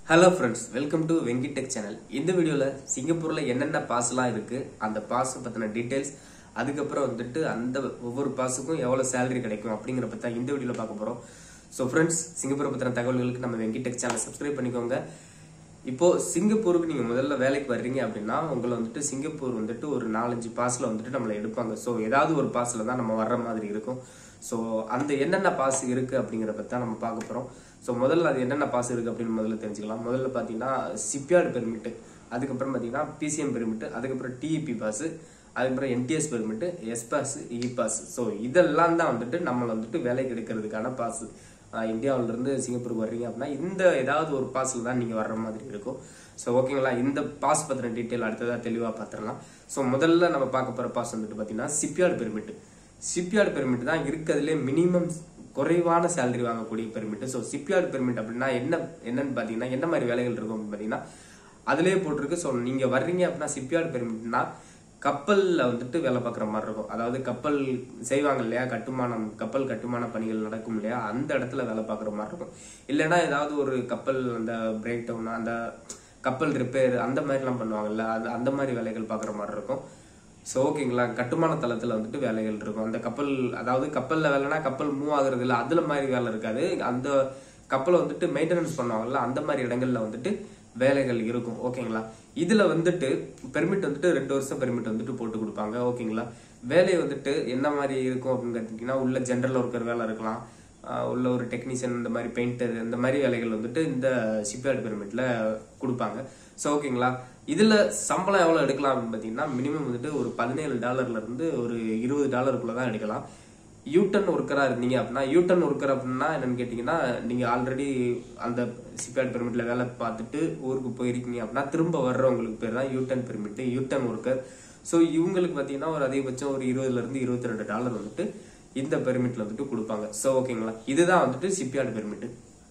hello friends welcome to Venky tech channel இந்த வீடியோவில் சிங்கப்பூரில் என்னென்ன பாஸ்லாம் இருக்குது அந்த பாஸ் பற்றின டீட்டெயில்ஸ் அதுக்கப்புறம் வந்துட்டு அந்த ஒவ்வொரு பாஸுக்கும் எவ்வளோ சேலரி கிடைக்கும் அப்படிங்கிற பற்றி தான் இந்த வீடியோவில் பார்க்க போகிறோம் ஸோ ஃப்ரெண்ட்ஸ் சிங்கப்பூரை பற்றின தகவல்களுக்கு நம்ம வெங்கி டெக் சேனல் சப்ஸ்கிரைப் பண்ணிக்கோங்க இப்போ சிங்கப்பூருக்கு நீங்க முதல்ல வேலைக்கு வர்றீங்க அப்படின்னா உங்களை வந்துட்டு சிங்கப்பூர் வந்துட்டு ஒரு நாலஞ்சு பாஸ்ல வந்துட்டு நம்மளை எடுப்பாங்க ஸோ ஏதாவது ஒரு பாஸ்ல தான் நம்ம வர்ற மாதிரி இருக்கும் ஸோ அந்த என்னென்ன பாஸ் இருக்கு அப்படிங்கிற பத்தி தான் நம்ம பார்க்க போறோம் ஸோ முதல்ல அது என்னென்ன பாஸ் இருக்கு அப்படின்னு முதல்ல தெரிஞ்சுக்கலாம் முதல்ல பார்த்தீங்கன்னா சிப்யார்டு பெர்மிட் அதுக்கப்புறம் பார்த்தீங்கன்னா பிசிஎம் பெர்மிட் அதுக்கப்புறம் டிஇபி பாஸ் அதுக்கப்புறம் NTS permit S pass E pass so இதெல்லாம் தான் வந்துட்டு நம்மளை வந்துட்டு வேலைக்கு எடுக்கிறதுக்கான பாஸ் இந்தியாவில இருந்து சிங்கப்பூருக்கு வர்றீங்க அப்படின்னா இந்த ஏதாவது ஒரு பாஸ்ல தான் நீங்க வர்ற மாதிரி இருக்கும் ஸோ ஓகேங்களா இந்த பாஸ் பத்தின டீட்டெயில் அடுத்ததா தெளிவா பார்த்துடலாம் ஸோ முதல்ல நம்ம பார்க்க போற பாஸ் வந்துட்டு பாத்தீங்கன்னா சிப்யார்டு பெர்மிட் சிப்யார்டு பெர்மிட் தான் இருக்கிறதுலே மினிமம் குறைவான சேலரி வாங்கக்கூடிய பெர்மிட் ஸோ சிப்யார்டு பெர்மிட் அப்படின்னா என்ன என்னன்னு பாத்தீங்கன்னா என்ன மாதிரி வேலைகள் இருக்கும் அப்படின்னு பாத்தீங்கன்னா அதுலயே போட்டிருக்கு ஸோ நீங்க வர்றீங்க அப்படின்னா சிப்யார்டு பெர்மிட்னா கப்பல்ல வந்துட்டு வேலை பார்க்குற மாதிரி இருக்கும் அதாவது கப்பல் செய்வாங்க இல்லையா கட்டுமானம் கப்பல் கட்டுமான பணிகள் நடக்கும் இல்லையா அந்த இடத்துல வேலை பார்க்குற மாதிரி இருக்கும் இல்லைன்னா ஏதாவது ஒரு கப்பல் அந்த பிரேக் டவுன் அந்த கப்பல் ரிப்பேர் அந்த மாதிரிலாம் பண்ணுவாங்கல்ல அது அந்த மாதிரி வேலைகள் பார்க்குற மாதிரி இருக்கும் ஸோ ஓகேங்களா கட்டுமான தளத்தில் வந்துட்டு வேலைகள் இருக்கும் அந்த கப்பல் அதாவது கப்பலில் வேலைனா கப்பல் மூவ் ஆகுறது இல்லை அதில் மாதிரி வேலை இருக்காது அந்த கப்பலை வந்துட்டு மெயின்டெனன்ஸ் பண்ணுவாங்கல்ல அந்த மாதிரி இடங்கள்ல வந்துட்டு வேலைகள் இருக்கும் ஓகேங்களா இதுல வந்துட்டு பெர்மிட் வந்துட்டு ரெண்டு வருஷம் பெர்மிட் வந்துட்டு போட்டு கொடுப்பாங்க ஓகேங்களா வேலை வந்துட்டு என்ன மாதிரி இருக்கும் அப்படின்னு கேட்டீங்கன்னா உள்ள ஜென்ரல் ஒர்க்கர் வேலை இருக்கலாம் ஆஹ் உள்ள ஒரு டெக்னீஷியன் இந்த மாதிரி பெயிண்டர் இந்த மாதிரி வேலைகள் வந்துட்டு இந்த ஷிப்யார்டு பெர்மிட்ல கொடுப்பாங்க ஸோ ஓகேங்களா இதுல சம்பளம் எவ்வளவு எடுக்கலாம் அப்படின்னு பாத்தீங்கன்னா மினிமம் வந்துட்டு ஒரு பதினேழு டாலர்ல இருந்து ஒரு இருபது டாலருக்குள்ள தான் எடுக்கலாம் யூட்டன் ஒர்க்கரா இருந்தீங்க அப்படின்னா யூட்டன் ஒர்க்கர் அப்படின்னா என்னன்னு கேட்டீங்கன்னா நீங்க ஆல்ரெடி அந்த சிப்யார்ட் பெர்மிட்ல வேலை பார்த்துட்டு ஊருக்கு போயிருக்கீங்க அப்படின்னா திரும்ப வர்றவங்களுக்கு பேர் தான் U turn permit U turn worker so இவங்களுக்கு பார்த்தீங்கன்னா ஒரு அதிகபட்சம் ஒரு இருபதுல இருந்து இருபத்தி ரெண்டு டாலர் வந்துட்டு இந்த பெர்மிட்ல வந்துட்டு கொடுப்பாங்க ஸோ ஓகேங்களா இதுதான் வந்துட்டு சிப்யார்டு பெர்மிட்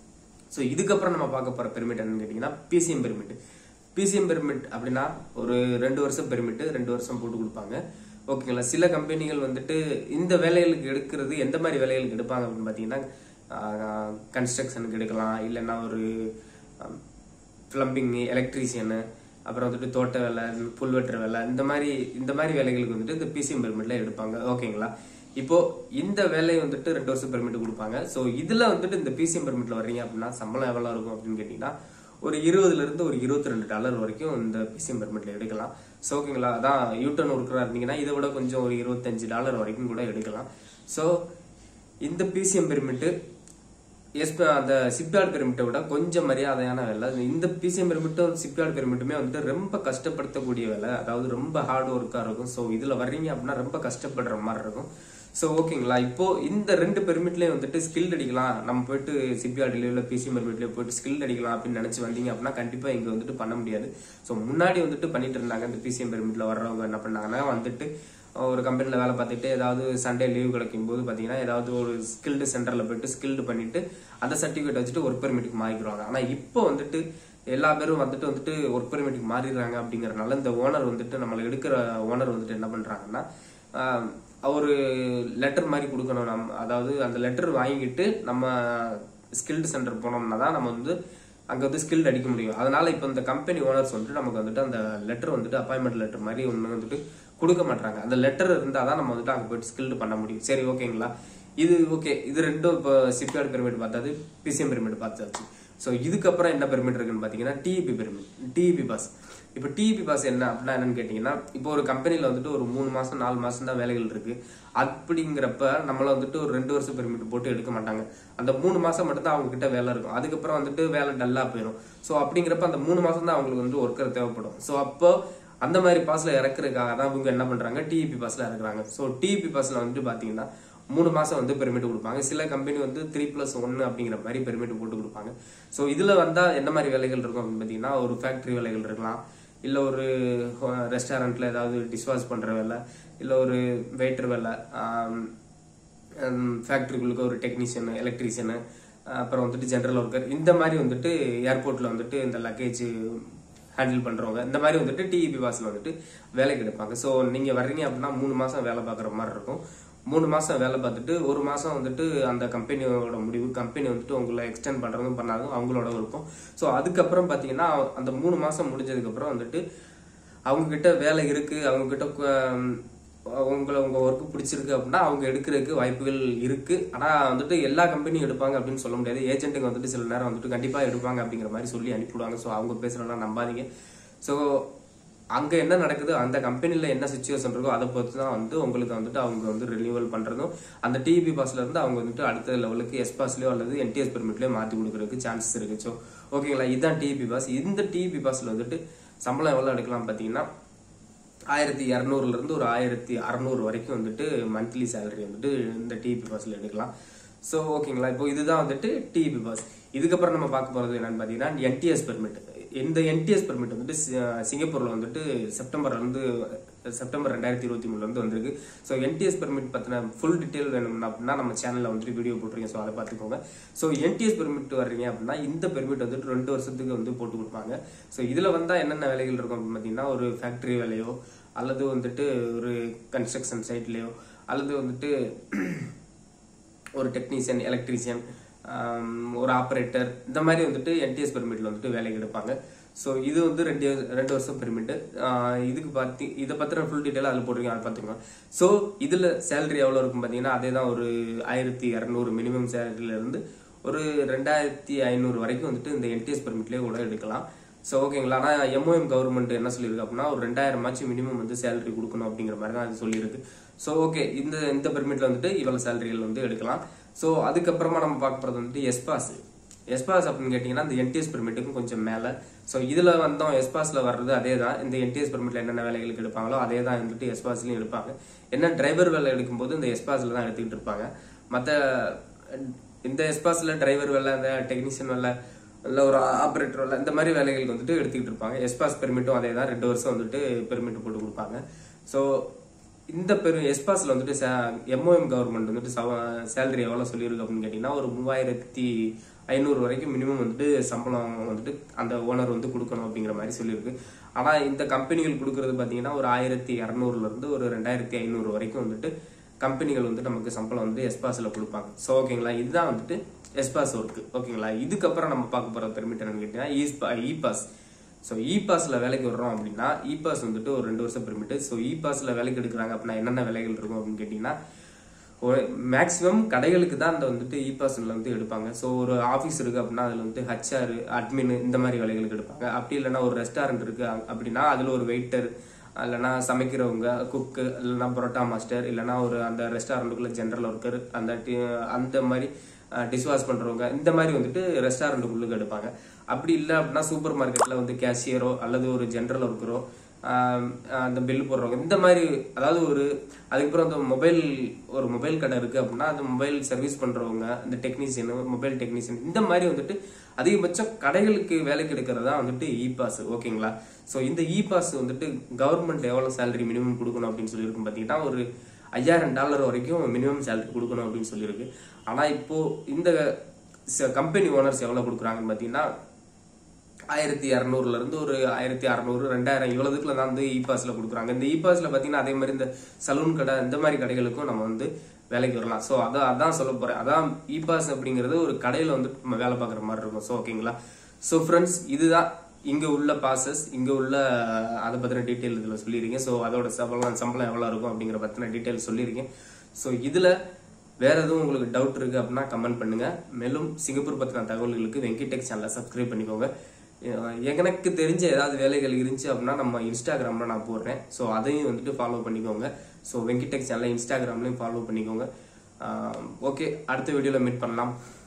ஸோ இதுக்கப்புறம் நம்ம பார்க்க போற பெர்மிட் என்னன்னு கேட்டீங்கன்னா பிசிஎம் பெர்மிட் பிசிஎம் பெர்மிட் அப்படின்னா ஒரு ரெண்டு வருஷம் பெர்மிட் ரெண்டு வருஷம் போட்டு கொடுப்பாங்க ஓகேங்களா சில கம்பெனிகள் வந்துட்டு இந்த வேலைகளுக்கு எடுக்கிறது எந்த மாதிரி வேலைகளுக்கு எடுப்பாங்க அப்படின்னு பார்த்தீங்கன்னா கன்ஸ்ட்ரக்ஷனுக்கு எடுக்கலாம் இல்லைன்னா ஒரு பிளம்பிங் எலக்ட்ரீஷியனு அப்புறம் வந்துட்டு தோட்ட வேலை புல் வெட்டுற வேலை இந்த மாதிரி இந்த மாதிரி வேலைகளுக்கு வந்துட்டு இந்த பிசிஎம் பெர்மிட்ல எடுப்பாங்க ஓகேங்களா இப்போ இந்த வேலையை வந்துட்டு ரெண்டு வருஷம் பெர்மிட் கொடுப்பாங்க ஸோ இதுல வந்துட்டு இந்த பிசிஎம் பெர்மிட்ல வர்றீங்க அப்படின்னா சம்பளம் எவ்வளவு இருக்கும் அப்படின்னு கேட்டீங்கன்னா ஒரு இருபதுல இருந்து ஒரு இருபத்தி ரெண்டு டாலர் வரைக்கும் இந்த பிசிஎம் பெர்மிட்ல எடுக்கலாம் ஸோ ஓகேங்களா அதான் யூட்டன் ஒர்க்கரா இருந்தீங்கன்னா இதை விட கொஞ்சம் ஒரு இருபத்தஞ்சு டாலர் வரைக்கும் கூட எடுக்கலாம் ஸோ இந்த பிசிஎம் பெர்மிட் எஸ் அந்த சிப்யார்டு பெர்மிட்டை விட கொஞ்சம் மரியாதையான வேலை இந்த பிசிஎம் பெர்மிட்டும் சிப்யார்டு பெர்மிட்டுமே வந்துட்டு ரொம்ப கஷ்டப்படுத்தக்கூடிய வேலை அதாவது ரொம்ப ஹார்ட் ஒர்க்கா இருக்கும் ஸோ இதுல வர்றீங்க அப்படின்னா ரொம்ப கஷ்டப்படுற மாதிரி இருக்கும் ஸோ ஓகேங்களா இப்போ இந்த ரெண்டு பெர்மிட்லயும் வந்துட்டு ஸ்கில் அடிக்கலாம் நம்ம போயிட்டு சிபிஆர்டிலயோ இல்லை பிசிஎம் பெர்மிட்லயோ போயிட்டு ஸ்கில் அடிக்கலாம் அப்படின்னு நினைச்சு வந்தீங்க அப்படின்னா கண்டிப்பா இங்க வந்துட்டு பண்ண முடியாது ஸோ முன்னாடி வந்துட்டு பண்ணிட்டு இருந்தாங்க இந்த பிசிஎம் பெர்மிட்ல வர்றவங்க என்ன பண்ணாங்கன்னா வந்துட்டு ஒரு கம்பெனியில் வேலை பார்த்துட்டு ஏதாவது சண்டே லீவ் கிடைக்கும் போது பார்த்தீங்கன்னா ஏதாவது ஒரு ஸ்கில்டு சென்டரில் போயிட்டு ஸ்கில்டு பண்ணிட்டு அந்த சர்டிஃபிகேட் வச்சுட்டு ஒர்க் பெர்மிட்டுக்கு மாறிடுவாங்க ஆனால் இப்போ வந்துட்டு எல்லா பேரும் வந்துட்டு வந்துட்டு ஒர்க் பெர்மிட்டுக்கு மாறிடுறாங்க அப்படிங்கறதுனால இந்த ஓனர் வந்துட்டு நம்மளை எடுக்கிற ஓனர் வந்துட்டு என்ன பண்றாங்கன்னா ஆஹ், ஒரு லெட்டர் மாதிரி கொடுக்கணும் நம்ம அதாவது அந்த லெட்டர் வாங்கிட்டு நம்ம ஸ்கில்டு சென்டர் போனோம்னா தான் நம்ம வந்து அங்க வந்து ஸ்கில்டு அடிக்க முடியும் அதனால இப்போ இந்த கம்பெனி ஓனர்ஸ் வந்துட்டு நமக்கு வந்துட்டு அந்த லெட்டர் வந்துட்டு அப்பாயின்மெண்ட் லெட்டர் மாதிரி ஒன்று வந்துட்டு கொடுக்க மாட்டாங்க அந்த லெட்டர் இருந்தால் தான் நம்ம வந்துட்டு அங்கே போயிட்டு ஸ்கில்டு பண்ண முடியும் சரி ஓகேங்களா இது ஓகே இது ரெண்டும் இப்போ சிப்யார்டு பெர்மிட் பார்த்தாது பிசிஎம் பெர்மிட் பார்த்தாச்சு ஸோ இதுக்கப்புறம் என்ன பெர்மிட் இருக்குன்னு பார்த்தீங்கன்னா டிஇபி பெர்மிட் டிஇபி பாஸ் இப்போ டிஇபி பாஸ் என்ன அப்படின்னா என்னன்னு கேட்டிங்கன்னா இப்போ ஒரு கம்பெனியில் வந்துட்டு ஒரு மூணு மாதம் நாலு மாதம் தான் வேலைகள் இருக்கு அப்படிங்கிறப்ப நம்மள வந்துட்டு ஒரு ரெண்டு வருஷம் பெர்மிட் போட்டு எடுக்க மாட்டாங்க அந்த மூணு மாதம் மட்டும் தான் அவங்க கிட்ட வேலை இருக்கும் அதுக்கப்புறம் வந்துட்டு வேலை டல்லாக போயிடும் ஸோ அப்படிங்கிறப்ப அந்த மூணு மாதம் தான் அவங்களுக்கு வந்து ஒர்க்கர் தேவைப்படும் ஸோ அப்போ அந்த மாதிரி பாஸ்ல இறக்குறதுக்காக தான் இவங்க என்ன பண்றாங்க டிஇபி பாஸ்ல இறக்குறாங்க ஸோ டிஇபி பாஸ்ல வந்துட்டு பாத்தீங்கன்னா மூணு மாசம் வந்து பெர்மிட் கொடுப்பாங்க சில கம்பெனி வந்து த்ரீ பிளஸ் ஒன்னு அப்படிங்கிற மாதிரி பெர்மிட் போட்டு கொடுப்பாங்க ஸோ இதுல வந்தா என்ன மாதிரி வேலைகள் இருக்கும் அப்படின்னு பாத்தீங்கன்னா ஒரு ஃபேக்டரி வேலைகள் இருக்கலாம் இல்ல ஒரு ரெஸ்டாரண்ட்ல ஏதாவது டிஷ்வாஷ் பண்ற வேலை இல்ல ஒரு வெயிட்டர் வேலை ஃபேக்டரிக்குள்ளுக்கு ஒரு டெக்னீஷியனு எலக்ட்ரீஷியனு அப்புறம் வந்துட்டு ஜென்ரல் ஒர்க்கர் இந்த மாதிரி வந்துட்டு ஏர்போர்ட்ல வந்துட்டு இந்த லக்கேஜ் ஹேண்டில் பண்றவங்க இந்த மாதிரி வந்துட்டு டிஇபி பாஸ்ல வந்துட்டு வேலைக்கு எடுப்பாங்க ஸோ நீங்க வர்றீங்க அப்படின்னா மூணு மாசம் வேலை பார்க்குற மாதிரி இருக்கும் மூணு மாசம் வேலை பார்த்துட்டு ஒரு மாசம் வந்துட்டு அந்த கம்பெனியோட முடிவு கம்பெனி வந்துட்டு உங்களை எக்ஸ்டெண்ட் பண்றதும் பண்ணாதும் அவங்களோட விருப்பம் ஸோ அதுக்கப்புறம் பாத்தீங்கன்னா அந்த மூணு மாசம் முடிஞ்சதுக்கு அப்புறம் வந்துட்டு அவங்க கிட்ட வேலை இருக்கு அவங்க கிட்ட கு- உங்களை உங்க ஒர்க் பிடிச்சிருக்கு அப்படின்னா அவங்க எடுக்கிறதுக்கு வாய்ப்புகள் இருக்கு ஆனா வந்துட்டு எல்லா கம்பெனியும் எடுப்பாங்க அப்படின்னு சொல்ல முடியாது ஏஜென்ட்டுங்க வந்துட்டு சில நேரம் வந்துட்டு கண்டிப்பா எடுப்பாங்க அப்படிங்கிற மாதிரி சொல்லி அனுப்பிவிடுவாங்க ஸோ அவங்க பேசுறதெல்லாம் நம்பாதீங்க ஸோ அங்க என்ன நடக்குது அந்த கம்பெனில என்ன சுச்சுவேஷன் இருக்கோ அதை பொறுத்து தான் வந்து உங்களுக்கு வந்துட்டு அவங்க வந்து ரினியூவல் பண்றதும் அந்த டிபி பாஸ்ல இருந்து அவங்க வந்துட்டு அடுத்த லெவலுக்கு எஸ் பாஸ்லயோ அல்லது என்டிஎஸ் பெர்மிட்லயோ மாத்தி கொடுக்கறதுக்கு சான்சஸ் இருக்கு ஸோ ஓகேங்களா இதுதான் டிபி பாஸ் இந்த டிபி பாஸ்ல வந்துட்டு சம்பளம் எவ்வளவு எடுக்கலாம் பாத்தீங்கன்னா ஆயிரத்தி இரநூறுல இருந்து ஒரு ஆயிரத்தி அறநூறு வரைக்கும் வந்துட்டு மந்த்லி சேலரி வந்துட்டு இந்த டிபி பாஸ்ல எடுக்கலாம் ஸோ ஓகேங்களா இப்போ இதுதான் வந்துட்டு டிபி பாஸ் இதுக்கப்புறம் நம்ம பார்க்க போறது என்னன்னு பார்த்தீங்கன்னா என்டிஎஸ் பெர்மிட் இந்த என்டிஎஸ் பெர்மிட் வந்துட்டு சி- சிங்கப்பூர்ல வந்துட்டு செப்டம்பர்ல இருந்து செப்டம்பர் ரெண்டாயிரத்தி இருபத்தி மூணுல இருந்து வந்திருக்கு ஸோ என்டிஎஸ் பெர்மிட் பத்தின ஃபுல் டீடைல் வேணும்னா அப்படின்னா நம்ம சேனல்ல வந்துட்டு வீடியோ போட்டிருக்கேன் ஸோ அதை பார்த்துக்கோங்க ஸோ என்டிஎஸ் பெர்மிட் வர்றீங்க அப்படின்னா இந்த பெர்மிட் வந்துட்டு ரெண்டு வருஷத்துக்கு வந்து போட்டு கொடுப்பாங்க ஸோ இதுல வந்தா என்னென்ன வேலைகள் இருக்கும் அப்படின்னு பார்த்தீங்கன்னா ஒரு ஃபேக்டரி வேலையோ அல்லது வந்துட்டு ஒரு கன்ஸ்ட்ரக்ஷன் சைட்லயோ அல்லது வந்துட்டு ஒரு டெக்னீஷியன் எலக்ட்ரீஷியன் ஒரு ஆப்ரேட்டர் இந்த மாதிரி வந்துட்டு என்டிஎஸ் பெர்மிட்ல வந்துட்டு வேலைக்கு எடுப்பாங்க ஸோ இது வந்து ரெண்டு ரெண்டு வருஷம் பெர்மிட் இதுக்கு பார்த்தி இதை பத்தின ஃபுல் டீட்டெயில் அதில் போட்டிருக்கேன் அதை பார்த்துக்கோங்க ஸோ இதுல சேலரி எவ்வளோ இருக்கும் பார்த்தீங்கன்னா அதே தான் ஒரு ஆயிரத்தி இரநூறு மினிமம் சேலரியில இருந்து ஒரு ரெண்டாயிரத்தி ஐநூறு வரைக்கும் வந்துட்டு இந்த என்டிஎஸ் பெர்மிட்லேயே கூட எடுக்கலாம் ஸோ ஓகேங்களா ஆனால் எம்ஓஎம் கவர்மெண்ட் என்ன சொல்லியிருக்கு அப்படின்னா ஒரு ரெண்டாயிரம் ஆச்சு மினிமம் வந்து சேலரி கொடுக்கணும் அப்படிங்கிற மாதிரி தான் அது சொல்லியிருக்கு ஸோ ஓகே இந்த இந்த பெர்மிட்ல வந்துட்டு இவ்வளோ சேலரிகள் வந்து எடுக்கலாம் ஸோ அதுக்கப்புறமா நம்ம பார்க்க போகிறது வந்துட்டு எஸ்பாஸ் எஸ்பாஸ் அப்படின்னு கேட்டிங்கன்னா இந்த என்டிஎஸ் பெர்மிட்டுக்கும் கொஞ்சம் மேலே ஸோ இதில் வந்தோம் எஸ்பாஸ்ல வர்றது அதே தான் இந்த என்டிஎஸ் பெர்மிட்ல என்னென்ன வேலைகளுக்கு எடுப்பாங்களோ அதே தான் வந்துட்டு எஸ்பாஸ்லையும் எடுப்பாங்க என்ன டிரைவர் வேலை எடுக்கும்போது இந்த எஸ்பாஸ்ல தான் எடுத்துக்கிட்டு இருப்பாங்க மற்ற இந்த எஸ்பாஸ்ல டிரைவர் வேலை இந்த டெக்னீஷியன் வேலை இல்லை ஒரு ஆப்ரேட்டர் வேலை இந்த மாதிரி வேலைகளுக்கு வந்துட்டு எடுத்துக்கிட்டு இருப்பாங்க எஸ்பாஸ் பெர்மிட்டும் அதே தான் ரெண்டு வருஷம் வந்துட்டு பெர்மிட் போட்டு கொடுப்பாங்க ஸோ இந்த பெரு எஸ்பாஸ்ல வந்துட்டு எம்ஓஎம் கவர்மெண்ட் வந்துட்டு சேலரி எவ்வளோ சொல்லியிருக்கு அப்படின்னு கேட்டிங்கன்னா ஒரு மூவாயிரத்தி ஐநூறு வரைக்கும் மினிமம் வந்துட்டு சம்பளம் வந்துட்டு அந்த ஓனர் வந்து கொடுக்கணும் அப்படிங்கிற மாதிரி சொல்லியிருக்கு ஆனால் இந்த கம்பெனிகள் கொடுக்கறது பார்த்தீங்கன்னா ஒரு ஆயிரத்தி இரநூறுல இருந்து ஒரு ரெண்டாயிரத்தி ஐநூறு வரைக்கும் வந்துட்டு கம்பெனிகள் வந்து நமக்கு சம்பளம் வந்து எஸ்பாஸ்ல கொடுப்பாங்க ஸோ ஓகேங்களா இதுதான் வந்துட்டு எஸ்பாஸ் ஒர்க் ஓகேங்களா இதுக்கப்புறம் நம்ம பார்க்க போற பெர்மிட் என்னன்னு கேட்டீங்கன்னா இ பாஸ் ஸோ இ பாஸ்ல வேலைக்கு வர்றோம் அப்படின்னா இ பாஸ் வந்துட்டு ஒரு ரெண்டு வருஷம் பெர்மிட் ஸோ இ பாஸ்ல வேலைக்கு எடுக்கிறாங்க அப்படின்னா என்னென்ன வேலைகள் இருக்கும் அப்படின்னு கேட்டீங்கன்னா மேக்ஸிமம் கடைகளுக்கு தான் அந்த வந்துட்டு இ பாஸ்ல வந்து எடுப்பாங்க ஸோ ஒரு ஆஃபீஸ் இருக்கு அப்படின்னா அதுல வந்து ஹச்ஆர் அட்மின் இந்த மாதிரி வேலைகளுக்கு எடுப்பாங்க அப்படி இல்லைன்னா ஒரு ரெஸ்டாரண்ட் இருக்கு அப்படின்னா அதுல ஒரு வெயிட்டர் இல்லைன்னா சமைக்கிறவங்க குக்கு இல்லைன்னா பரோட்டா மாஸ்டர் இல்லைன்னா ஒரு அந்த ரெஸ்டாரண்ட்டுக்குள்ள ஜென்ரல் ஒர்க்கர் அந்த டி- அந்த மாதிரி டிஷ்வாஷ் பண்றவங்க இந்த மாதிரி வந்துட்டு ரெஸ்டாரண்ட்டுக்குள்ளுக்கு எடுப்பாங்க அப்படி இல்லை அப்படின்னா சூப்பர் மார்க்கெட்ல வந்து கேஷியரோ அல்லது ஒரு ஜென்ரல் ஒர்க்கரோ அந்த பில் போடுறவங்க இந்த மாதிரி அதாவது ஒரு அதுக்கப்புறம் அந்த மொபைல் ஒரு மொபைல் கடை இருக்கு அப்படின்னா அந்த மொபைல் சர்வீஸ் பண்றவங்க இந்த டெக்னீஷியன் மொபைல் டெக்னீஷியன் இந்த மாதிரி வந்துட்டு அதிகபட்சம் கடைகளுக்கு வேலைக்கு எடுக்கிறது தான் வந்துட்டு இ பாஸ் ஓகேங்களா ஸோ இந்த இ பாஸ் வந்துட்டு கவர்மெண்ட் எவ்வளோ சேலரி மினிமம் கொடுக்கணும் அப்படின்னு சொல்லியிருக்கும் பார்த்தீங்கன்னா ஒரு ஐயாயிரம் டாலர் வரைக்கும் மினிமம் சேலரி கொடுக்கணும் அப்படின்னு சொல்லியிருக்கு ஆனால் இப்போ இந்த கம்பெனி ஓனர்ஸ் எவ்வளோ கொடுக்குறாங்கன்னு பார்த்தீங்கன்னா ஆயிரத்தி இரநூறுல இருந்து ஒரு ஆயிரத்தி அறநூறு ரெண்டாயிரம் இவ்வளவுக்குள்ள தான் வந்து இ பாஸ்ல கொடுக்குறாங்க இந்த இ பாஸ்ல பாத்தீங்கன்னா அதே மாதிரி இந்த சலூன் கடை இந்த மாதிரி கடைகளுக்கும் நம்ம வந்து வேலைக்கு வரலாம் ஸோ அதான் அதான் சொல்ல போறேன் அதான் இ பாஸ் அப்படிங்கிறது ஒரு கடையில வந்து நம்ம வேலை பார்க்குற மாதிரி இருக்கும் ஸோ ஓகேங்களா ஸோ ஃப்ரெண்ட்ஸ் இதுதான் இங்க உள்ள பாசஸ் இங்க உள்ள அதை பத்தின டீட்டெயில் இதுல சொல்லியிருக்கேன் ஸோ அதோட சம்பளம் சம்பளம் எவ்வளவு இருக்கும் அப்படிங்கிற பத்தின டீட்டெயில் சொல்லியிருக்கேன் ஸோ இதுல வேற எதுவும் உங்களுக்கு டவுட் இருக்கு அப்படின்னா கமெண்ட் பண்ணுங்க மேலும் சிங்கப்பூர் பத்தின தகவல்களுக்கு வெங்கிடெக் சேனலை சப்ஸ்கிரைப் பண்ணிக்கோங்க அஹ் எனக்கு தெரிஞ்ச ஏதாவது வேலைகள் இருந்துச்சு அப்படின்னா நம்ம இன்ஸ்டாகிராம்ல நான் போடுறேன் ஸோ அதையும் வந்துட்டு ஃபாலோ பண்ணிக்கோங்க ஸோ வெங்கிடெக் சேனலை இன்ஸ்டாகிராம்லையும் ஃபாலோ பண்ணிக்கோங்க ஓகே அடுத்த வீடியோவில் மீட் பண்ணலாம்